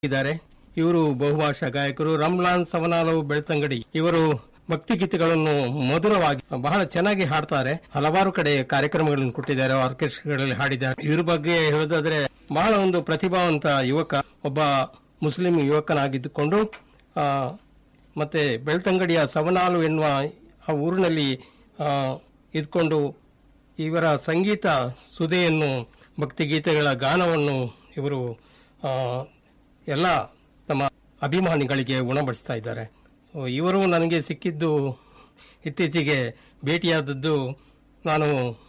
ಇದ್ದಾರೆ ಇವರು ಬಹುಭಾಷಾ ಗಾಯಕರು ರಮ್ಲಾನ್ ಸವನಾಲವು ಬೆಳ್ತಂಗಡಿ ಇವರು ಭಕ್ತಿಗೀತೆಗಳನ್ನು ಮಧುರವಾಗಿ ಬಹಳ ಚೆನ್ನಾಗಿ ಹಾಡ್ತಾರೆ ಹಲವಾರು ಕಡೆ ಕಾರ್ಯಕ್ರಮಗಳನ್ನು ಕೊಟ್ಟಿದ್ದಾರೆ ಆರ್ಕೆಸ್ಟ್ರಾಗಳಲ್ಲಿ ಹಾಡಿದ್ದಾರೆ ಇವ್ರ ಬಗ್ಗೆ ಹೇಳೋದಾದ್ರೆ ಬಹಳ ಒಂದು ಪ್ರತಿಭಾವಂತ ಯುವಕ ಒಬ್ಬ ಮುಸ್ಲಿಂ ಯುವಕನಾಗಿದ್ದುಕೊಂಡು ಆ, ಮತ್ತೆ ಬೆಳ್ತಂಗಡಿಯ ಸವನಾಲು ಎನ್ನುವ ಆ ಊರಿನಲ್ಲಿ ಆ, ಇದ್ಕೊಂಡು ಇವರ ಸಂಗೀತ ಸುದೆಯನ್ನು ಭಕ್ತಿಗೀತೆಗಳ ಗಾನವನ್ನು ಇವರು ಆ, ಎಲ್ಲ ತಮ್ಮ ಅಭಿಮಾನಿಗಳಿಗೆ ಉಣಬಡಿಸ್ತಾ ಇದ್ದಾರೆ ಸೊ ಇವರು ನನಗೆ ಸಿಕ್ಕಿದ್ದು ಇತ್ತೀಚೆಗೆ ಭೇಟಿಯಾದದ್ದು ನಾನು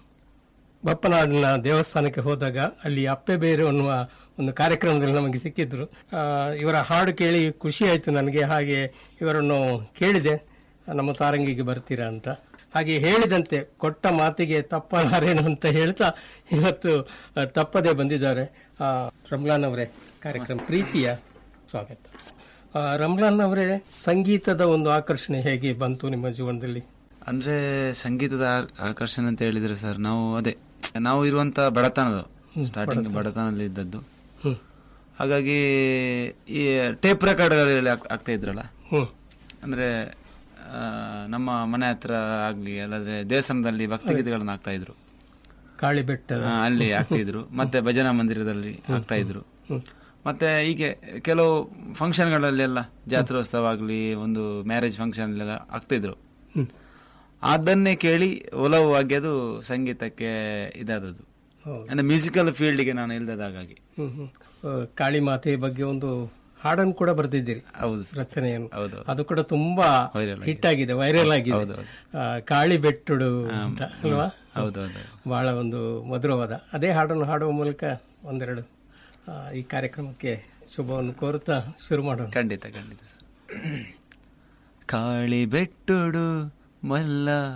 ಬಪ್ಪನಾಡಿನ ದೇವಸ್ಥಾನಕ್ಕೆ ಹೋದಾಗ ಅಲ್ಲಿ ಅಪ್ಪೆ ಬೇರು ಅನ್ನುವ ಒಂದು ಕಾರ್ಯಕ್ರಮದಲ್ಲಿ ನಮಗೆ ಸಿಕ್ಕಿದ್ರು ಆ, ಇವರ ಹಾಡು ಕೇಳಿ ಖುಷಿ ಆಯಿತು ನನಗೆ ಹಾಗೆ ಇವರನ್ನು ಕೇಳಿದೆ ನಮ್ಮ ಸಾರಂಗಿಗೆ ಬರ್ತೀರಾ ಅಂತ ಹಾಗೆ ಹೇಳಿದಂತೆ ಕೊಟ್ಟ ಮಾತಿಗೆ ತಪ್ಪಲಾರೇನು ಅಂತ ಹೇಳ್ತಾ ಇವತ್ತು ಆ, ತಪ್ಪದೆ ಬಂದಿದ್ದಾರೆ ಆ, ರಮ್ಲಾನ್ ಅವರೇ ಕಾರ್ಯಕ್ರಮ ಪ್ರೀತಿಯ ಸ್ವಾಗತ ಆ, ರಮ್ಲಾನ್ ಅವರೇ ಸಂಗೀತದ ಒಂದು ಆಕರ್ಷಣೆ ಹೇಗೆ ಬಂತು ನಿಮ್ಮ ಜೀವನದಲ್ಲಿ ಅಂದ್ರೆ ಸಂಗೀತದ ಆ- ಆಕರ್ಷಣೆ ಅಂತ ಹೇಳಿದ್ರೆ ಸರ್ ನಾವು ಅದೇ ನಾವು ಇರುವಂತ ಬಡತನದ ಸ್ಟಾರ್ಟಿಂಗ್ ಬಡತನದಲ್ಲಿ ಇದ್ದದ್ದು ಹ್ಮ್ ಹಾಗಾಗಿ ಈ ಟೇಪ್ ರೆಕಾರ್ಡ್ಗಳಲ್ಲಿ ಆಗ್- ಆಗ್ತಾ ಇದ್ರಲ್ಲ ಹ್ಮ್ ಅಂದ್ರೆ ಆ, ನಮ್ಮ ಮನೆ ಹತ್ರ ಆಗ್ಲಿ ಅಲ್ಲಾದ್ರೆ ದೇವಸ್ಥಾನದಲ್ಲಿ ಭಕ್ತಿಗೀತೆಗಳನ್ನ ಆಗ್ತಾ ಇದ್ರು ಕಾಳಿ ಬೆಟ್ಟದ ಆ, ಅಲ್ಲಿ ಆಗ್ತಾ ಇದ್ರು ಮತ್ತೆ ಭಜನಾ ಮಂದಿರದಲ್ಲಿ ಆಗ್ತಾ ಇದ್ರು ಮತ್ತೆ ಹೀಗೆ ಕೆಲವು ಫಂಕ್ಷನ್ಗಳಲ್ಲೆಲ್ಲ ಜಾತ್ರೋತ್ಸವ ಆಗ್ಲಿ ಒಂದು ಮ್ಯಾರೇಜ್ ಫಂಕ್ಷನ್ ಎಲ್ಲ ಆಗ್ತಾ ಇದ್ರು ಹ್ಮ್ ಅದನ್ನೇ ಕೇಳಿ ಒಲವು ಆಗಿ ಅದು ಸಂಗೀತಕ್ಕೆ ಇದಾದದ್ದು ಹೌದು. ಅಂದ್ರೆ ಮ್ಯೂಸಿಕಲ್ ಫೀಲ್ಡ್ಗೆ ನಾನು ಇಲ್ದದ ಹಾಗಾಗಿ ಹ್ಮ್ ಹ್ಮ್. ಆ, ಕಾಳಿ ಮಾತೆ ಬಗ್ಗೆ ಒಂದು ಹಾಡನ್ನು ಕೂಡ ಬರೆದಿದ್ದೀರಿ ಹೌದು ಸರ್ ರಚನೆಯನ್ನು ಹೌದು ಅದು ಕೂಡ ತುಂಬಾ Viral ಹಿಟ್ ಆಗಿದೆ ವೈರಲ್ ಆಗಿದೆ ಹೌದು, ಹೌದು. ಆ, ಕಾಳಿ ಬೆಟ್ಟುಡು ಅಂತ ಅಲ್ವಾ ಹೌದು ಹೌದು ಬಹಳ ಒಂದು ಮಧುರವಾದ ಅದೇ ಹಾಡನ್ನು ಹಾಡುವ ಮೂಲಕ ಒಂದೆರಡು ಆ, ಈ ಕಾರ್ಯಕ್ರಮಕ್ಕೆ ಶುಭವನ್ನು ಕೋರುತ್ತಾ ಶುರು ಮಾಡೋಣ ಖಂಡಿತ ಖಂಡಿತ ಸರ್ ಕಾಳಿ ಬೆಟ್ಟುಡು ಮಲ್ಲ